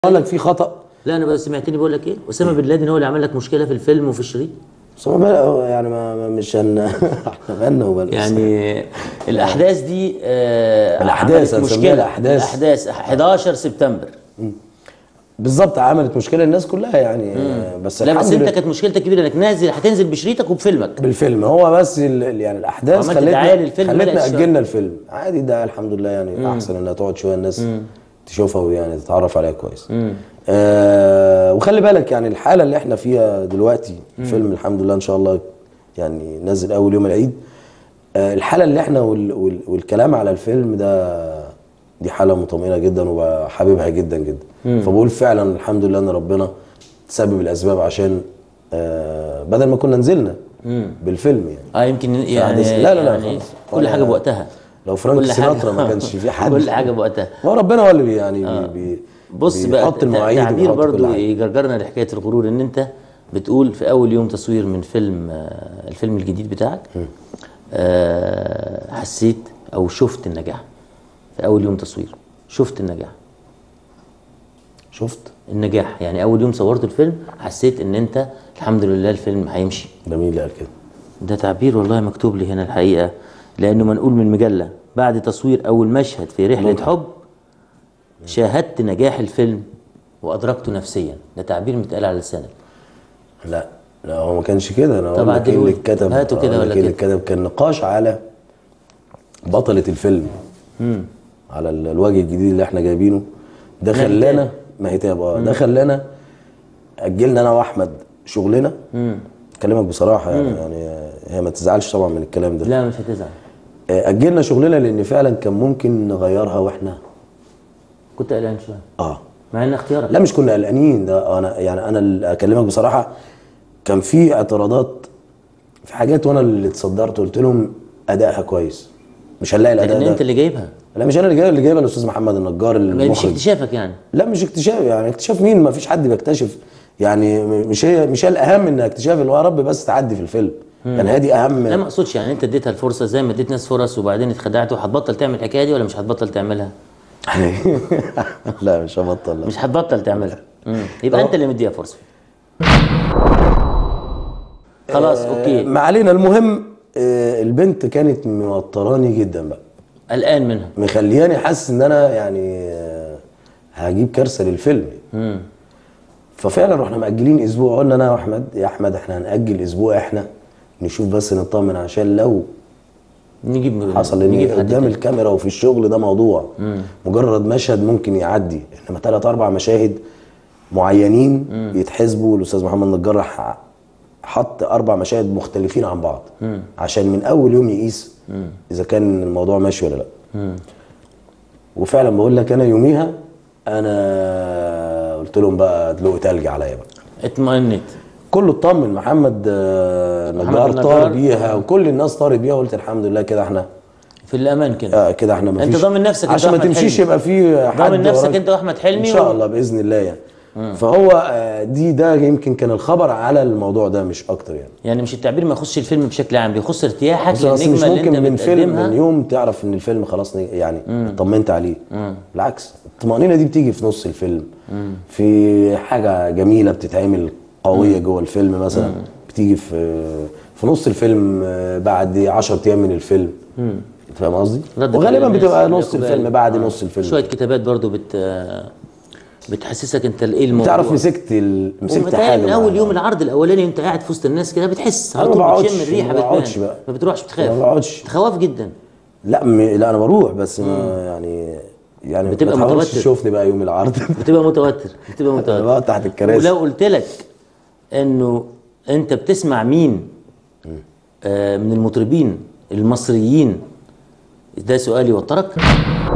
قال لك في خطا لا انا بس سمعتني بقول لك ايه اسامه بن لادن هو اللي عمل لك مشكله في الفيلم وفي الشريط بس هو بقى- يعني ما ما- مش هن احنا غنى وبلس يعني الاحداث دي آه الأحداث، عملت هنسميها مشكله الأحداث. الاحداث 11 سبتمبر بالظبط عملت مشكله للناس كلها يعني آه، بس لا بس الحمد انت لله كانت مشكلتك كبيره انك نازل هتنزل بشريطك وبفيلمك بالفيلم هو بس ال- ال- يعني الاحداث عملت دعاية خلتنا للفيلم خلتنا بدأت شوية. اجلنا الفيلم عادي ده الحمد لله يعني احسن انها تقعد شويه الناس تشوفها ويعني تتعرف عليها كويس آه وخلي بالك يعني الحاله اللي احنا فيها دلوقتي الفيلم الحمد لله ان شاء الله يعني نزل اول يوم العيد آه الحاله اللي احنا وال وال والكلام على الفيلم ده دي حاله مطمئنه جدا وحاببها جدا جدا فبقول فعلا الحمد لله ان ربنا سبب الاسباب عشان آه بدل ما كنا نزلنا بالفيلم يعني اه يمكن يعني فحدث- لا لا لا يعني خلاص. كل ولا- حاجه بوقتها لو فرانك كل حاجة- سيناترا ما كانش في حد كل حاجه بوقتها ما هو ربنا هو اللي بي يعني بي بي بص بقى بيحط المواعيد تعبير وبيحط كل برضو حاجة. يجرجرنا لحكايه الغرور ان انت بتقول في اول يوم تصوير من فيلم آه، الفيلم الجديد بتاعك آه، حسيت او شفت النجاح في اول يوم تصوير شفت النجاح شفت النجاح يعني اول يوم صورت الفيلم حسيت ان انت الحمد لله الفيلم هيمشي ده مين اللي قال كده ده تعبير والله مكتوب لي هنا الحقيقه لانه منقول من مجله بعد تصوير اول مشهد في رحله حب شاهدت نجاح الفيلم وادركته نفسيا ده تعبير متقال على لسانك لا لا هو ما كانش كده انا طب اقول لك ايه اللي عدلولي. اتكتب هاتوا كده أقول لك ولا ايه اللي كده؟ اتكتب كان نقاش على بطلة الفيلم على ال- الوجه الجديد اللي احنا جايبينه ده مهتاب. خلانا مهتاب اه ده خلانا اجلنا انا واحمد شغلنا اكلمك بصراحه يعني يعني هي ما تزعلش طبعا من الكلام ده لا مش هتزعل اجلنا شغلنا لان فعلا كان ممكن نغيرها واحنا كنت قلقان شويه اه مع ان اختيارك لا مش كنا قلقانين ده انا يعني انا اللي اكلمك بصراحه كان في اعتراضات في حاجات وانا اللي اتصدرت قلت لهم ادائها كويس مش هنلاقي الاداء لان ده انت اللي جايبها لا مش انا اللي جايبها اللي جايبها الاستاذ محمد النجار ما مش المخرج اكتشافك يعني لا مش اكتشاف يعني اكتشاف مين ما فيش حد بيكتشف يعني م- مش هي مش هي الاهم ان اكتشاف اللي هو يا رب بس تعدي في الفيلم يعني هي دي اهم لا ما اقصدش يعني انت اديتها الفرصه زي ما اديت ناس فرص وبعدين اتخدعت وهتبطل تعمل الحكايه دي ولا مش هتبطل تعملها؟ لا مش هبطل لا مش هتبطل تعملها مم. يبقى انت اللي مديها فرصه خلاص اوكي ما علينا المهم آه، البنت كانت موتراني جدا بقى قلقان منها مخلياني حاسس ان انا يعني آه، هجيب كارثه للفيلم ففعلا رحنا مأجلين اسبوع قلنا انا واحمد يا احمد احنا هنأجل اسبوع احنا نشوف بس نطمن عشان لو نجيب حصل نجيب ان حد قدام تاني. الكاميرا وفي الشغل ده موضوع مجرد مشهد ممكن يعدي انما ثلاث اربع مشاهد معينين يتحسبوا الاستاذ محمد نجار ح- حط اربع مشاهد مختلفين عن بعض عشان من اول يوم يقيس اذا كان الموضوع ماشي ولا لا وفعلا بقول لك انا يوميها انا قلت لهم بقى ادلقوا تلج عليا بقى اطمئنت كله اطمن محمد آه، محمد نجار النجار. طار بيها وكل الناس طارت بيها وقلت الحمد لله كده احنا في الامان كده آه كده احنا مفيش أنت ضامن نفسك أنت عشان ما وأحمد تمشيش حلمي. يبقى في حد ضامن نفسك وراك. أنت وأحمد حلمي ان شاء و- الله باذن الله يعني فهو آه، دي ده يمكن كان الخبر على الموضوع ده مش اكتر يعني يعني مش التعبير ما يخصش الفيلم بشكل عام بيخص ارتياحك بس أصل مش للنجمه اللي ممكن انت من فيلم من بتقدمها يوم تعرف ان الفيلم خلاص نج- يعني اطمنت عليه بالعكس الطمانينه دي بتيجي في نص الفيلم في حاجه جميله بتتعمل قويه جوه الفيلم مثلا بتيجي في في نص الفيلم آه، بعد 10 ايام من الفيلم أنت فاهم قصدي؟ رد وغالبا فعل الناس، بتبقى نص الإقبال. الفيلم بعد آه. نص الفيلم شويه كتابات برضو بت بتحسسك انت ايه الموضوع تعرف مسكت ال... مسكت ومتهيألي حاجه من اول معينة. يوم العرض الاولاني وانت قاعد في وسط الناس كده بتحس على أنا طول ما بقعدش- بتشم الريحه ما بقعدش بتبان بقى. ما بتروحش بتخاف ما بقعدش. تخواف جدا لا م... لا انا بروح بس ما يعني يعني بتبقى ما تحاولش متوتر. تشوفني بقى يوم العرض بتبقى متوتر بتبقى انا متوتر بقى تحت الكراسي ولو قلت لك انه انت بتسمع مين آه من المطربين المصريين ده سؤال يوترك